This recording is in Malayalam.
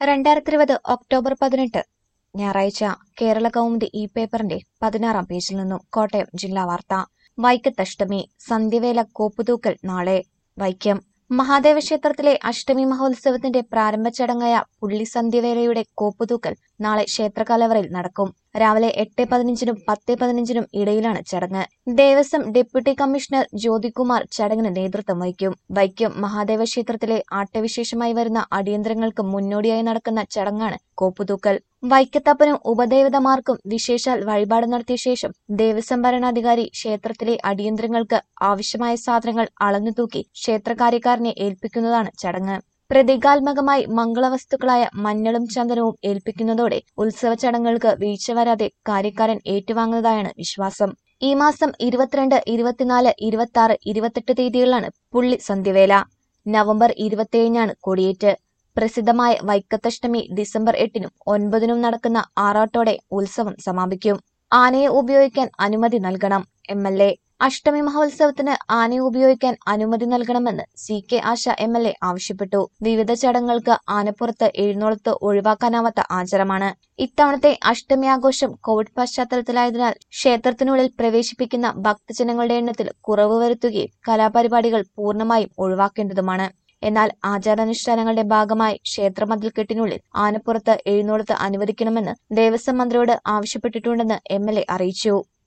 രണ്ടായിരത്തി ഇരുപത് ഒക്ടോബർ പതിനെട്ട് ഞായറാഴ്ച കേരള കൗമുദി ഈ പേപ്പറിന്റെ പതിനാറാം പേജിൽ നിന്നും കോട്ടയം ജില്ലാ വാർത്ത വൈക്കത്തഷ്ടമി സന്ധ്യവേല കോപ്പുതൂക്കൽ നാളെ വൈക്കം മഹാദേവ ക്ഷേത്രത്തിലെ അഷ്ടമി മഹോത്സവത്തിന്റെ പ്രാരംഭ ചടങ്ങായ പുള്ളി സന്ധ്യവേലയുടെ കോപ്പുതൂക്കൽ നാളെ ക്ഷേത്രകലവറയിൽ നടക്കും രാവിലെ എട്ട് പതിനഞ്ചിനും പത്ത് പതിനഞ്ചിനും ഇടയിലാണ് ചടങ്ങ് ദേവസ്വം ഡെപ്യൂട്ടി കമ്മീഷണർ ജ്യോതികുമാർ ചടങ്ങിന് നേതൃത്വം വഹിക്കും വൈക്കം മഹാദേവ ക്ഷേത്രത്തിലെ ആട്ടവിശേഷമായി വരുന്ന അടിയന്തരങ്ങൾക്ക് മുന്നോടിയായി നടക്കുന്ന ചടങ്ങാണ് കോപ്പുതൂക്കൽ വൈക്കത്തപ്പനും ഉപദേവതമാർക്കും വിശേഷാൽ വഴിപാട് നടത്തിയ ശേഷം ദേവസ്വം ഭരണാധികാരി ക്ഷേത്രത്തിലെ അടിയന്തരങ്ങൾക്ക് ആവശ്യമായ സാധനങ്ങൾ അളന്നുതൂക്കി ക്ഷേത്രകാര്യക്കാരനെ ഏൽപ്പിക്കുന്നതാണ് ചടങ്ങ് പ്രതീകാത്മകമായി മംഗളവസ്തുക്കളായ മഞ്ഞളും ചന്ദനവും ഏൽപ്പിക്കുന്നതോടെ ഉത്സവ ചടങ്ങുകൾക്ക് വീഴ്ച വരാതെ കാര്യക്കാരൻ ഏറ്റുവാങ്ങുന്നതായാണ് വിശ്വാസം ഈ മാസം ഇരുപത്തിരണ്ട് ഇരുപത്തിനാല് ഇരുപത്തി ആറ് ഇരുപത്തെട്ട് തീയതികളിലാണ് പുള്ളി സന്ധ്യവേല നവംബർ ഇരുപത്തിയേഴിനാണ് കൊടിയേറ്റ് പ്രസിദ്ധമായ വൈക്കത്തഷ്ടമി ഡിസംബർ എട്ടിനും ഒൻപതിനും നടക്കുന്ന ആറാട്ടോടെ ഉത്സവം സമാപിക്കും ആനയെ ഉപയോഗിക്കാൻ അനുമതി നൽകണം എം എൽ എ അഷ്ടമി മഹോത്സവത്തിന് ആനയെ ഉപയോഗിക്കാൻ അനുമതി നൽകണമെന്ന് C K Asha M L A ആവശ്യപ്പെട്ടു വിവിധ ചടങ്ങുകൾക്ക് ആനപ്പുറത്ത് എഴുന്നള്ളത്ത് ഒഴിവാക്കാനാവാത്ത ആചാരമാണ് ഇത്തവണത്തെ അഷ്ടമി ആഘോഷം കോവിഡ് പശ്ചാത്തലത്തിലായതിനാൽ ക്ഷേത്രത്തിനുള്ളിൽ പ്രവേശിപ്പിക്കുന്ന ഭക്തജനങ്ങളുടെ എണ്ണത്തിൽ കുറവ് വരുത്തുകയും കലാപരിപാടികൾ പൂർണ്ണമായും ഒഴിവാക്കേണ്ടതുമാണ് എന്നാൽ ആചാരാനുഷ്ഠാനങ്ങളുടെ ഭാഗമായി ക്ഷേത്രമതിൽക്കെട്ടിനുള്ളിൽ ആനപ്പുറത്ത് എഴുന്നള്ളത്ത് അനുവദിക്കണമെന്ന് ദേവസ്വം മന്ത്രിയോട് ആവശ്യപ്പെട്ടിട്ടുണ്ടെന്ന് എം എൽ എ അറിയിച്ചു